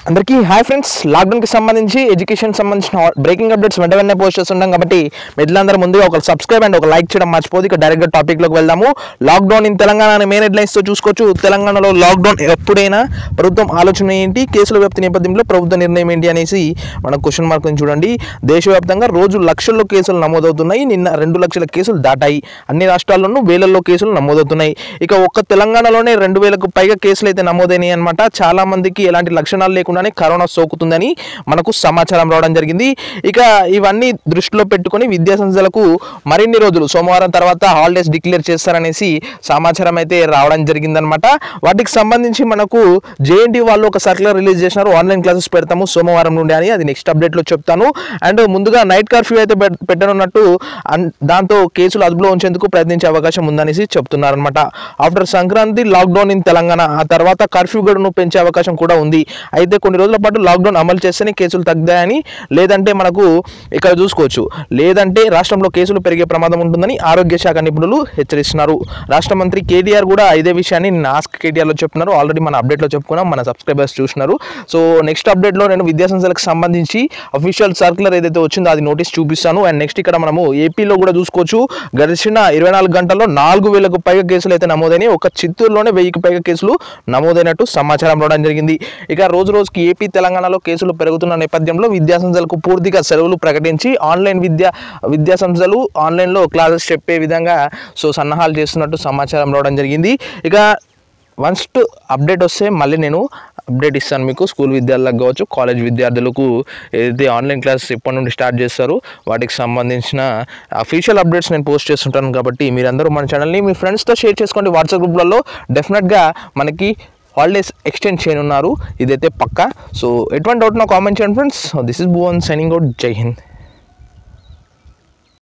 అందరికీ hi friends లాక్డౌన్కి సంబంధించి education సంబంధించిన బ్రేకింగ్ అప్డేట్స్ వెంట వెంటనే పోస్ట్ చేస్తుంటాం కాబట్టి మిత్రులందరూ ముందుగా ఒక సబ్స్క్రైబ్ అండ్ ఒక లైక్ చేయడం మర్చిపోదు ఇక డైరెక్ట్గా టాపిక్లోకి వెళ్దాము లాక్డౌన్ ఇన్ తెలంగాణ అనే మెయిన్ హెడ్లైన్స్తో చూసుకోవచ్చు తెలంగాణలో లాక్డౌన్ ఎప్పుడైనా ప్రభుత్వం ఆలోచన ఏంటి కేసుల వ్యాప్తి నేపథ్యంలో ప్రభుత్వ నిర్ణయం ఏంటి అనేసి మన క్వశ్చన్ మార్క్ చూడండి దేశవ్యాప్తంగా రోజు లక్షల్లో కేసులు నమోదవుతున్నాయి నిన్న రెండు లక్షల కేసులు దాటాయి అన్ని రాష్ట్రాల్లోనూ వేలల్లో కేసులు నమోదవుతున్నాయి ఇక ఒక్క తెలంగాణలోనే రెండు వేలకు పైగా కేసులు అయితే నమోదైనాయి అనమాట చాలా మందికి ఎలాంటి లక్షణాలు లేకుండానే కరోనా సోకుతుందని మనకు సమాచారం రావడం జరిగింది ఇక ఇవన్నీ దృష్టిలో పెట్టుకొని విద్యా సంస్థలకు మరిన్ని రోజులు సోమవారం తర్వాత హాలిడేస్ డిక్లేర్ చేస్తారనేసి సమాచారం అయితే రావడం జరిగిందనమాట వాటికి సంబంధించి మనకు జేఎన్టీ వాళ్ళు ఒక సర్క్యులర్ రిలీజ్ చేసినారు ఆన్లైన్ క్లాసెస్ పెడతాము సోమవారం నుండి అని అది నెక్స్ట్ అప్డేట్లో చెప్తాను అండ్ ముందుగా నైట్ కర్ఫ్యూ అయితే పెట్- పెట్టనున్నట్టు అన్- దాంతో కేసులు అదుపులో ఉంచేందుకు ప్రయత్నించే అవకాశం ఉందనేసి చెప్తున్నారనమాట after Sankranti lockdown in Telangana ఆ తర్వాత కర్ఫ్యూ గడువును పెంచే అవకాశం కూడా ఉంది అయితే కొన్ని రోజుల పాటు లాక్డౌన్ అమలు చేస్తేనే కేసులు తగ్గాయని లేదంటే మనకు ఇక్కడ చూసుకోవచ్చు లేదంటే రాష్ట్రంలో కేసులు పెరిగే ప్రమాదం ఉంటుందని ఆరోగ్య శాఖ నిపుణులు హెచ్చరిస్తున్నారు రాష్ట్ర మంత్రి కేటీఆర్ కూడా ఇదే విషయాన్ని నిన్న ఆస్క్ కేటీఆర్లో చెప్తున్నారు ఆల్రెడీ మన అప్డేట్లో చెప్పుకున్నాం మన సబ్స్క్రైబర్స్ చూస్తున్నారు సో నెక్స్ట్ అప్డేట్లో నేను విద్యా సంస్థలకు సంబంధించి అఫీషియల్ సర్కులర్ ఏదైతే వచ్చిందో అది నోటీస్ చూపిస్తాను అండ్ నెక్స్ట్ ఇక్కడ మనము ఏపీలో కూడా చూసుకోవచ్చు గడిచిన ఇరవై నాలుగు గంటల్లో నాలుగు వేలకు పైగా కేసులు అయితే నమోదైనాయి ఒక చిత్తూరులోనే వెయ్యికి పైగా కేసులు నమోదైనట్టు సమాచారం రావడం జరిగింది ఇక రోజు రోజుకి ఏపీ తెలంగాణలో కేసులు పెరుగుతున్న నేపథ్యంలో విద్యా సంస్థలకు పూర్తిగా సెలవులు ప్రకటించి ఆన్లైన్ విద్యా విద్యా సంస్థలు ఆన్లైన్లో క్లాసెస్ చెప్పే విధంగా సో సన్నాహాలు చేస్తున్నట్టు సమాచారం రావడం జరిగింది ఇక వన్స్ అప్డేట్ వస్తే మళ్ళీ నేను అప్డేట్ ఇస్తాను మీకు స్కూల్ విద్యార్థులకు కావచ్చు కాలేజ్ విద్యార్థులకు ఏదైతే ఆన్లైన్ క్లాసెస్ ఎప్పటి నుండి స్టార్ట్ చేస్తారో వాటికి సంబంధించిన అఫీషియల్ అప్డేట్స్ నేను పోస్ట్ చేస్తుంటాను కాబట్టి మీరందరూ మన ఛానల్ని మీ ఫ్రెండ్స్తో షేర్ చేసుకోండి వాట్సాప్ గ్రూప్లలో డెఫినెట్గా మనకి హాలిడేస్ ఎక్స్టెండ్ చేయనున్నారు ఇదైతే పక్కా సో ఎటువంటి డౌట్ నా కామెంట్ చేయండి friends this is Bhuvan signing out Jai Hind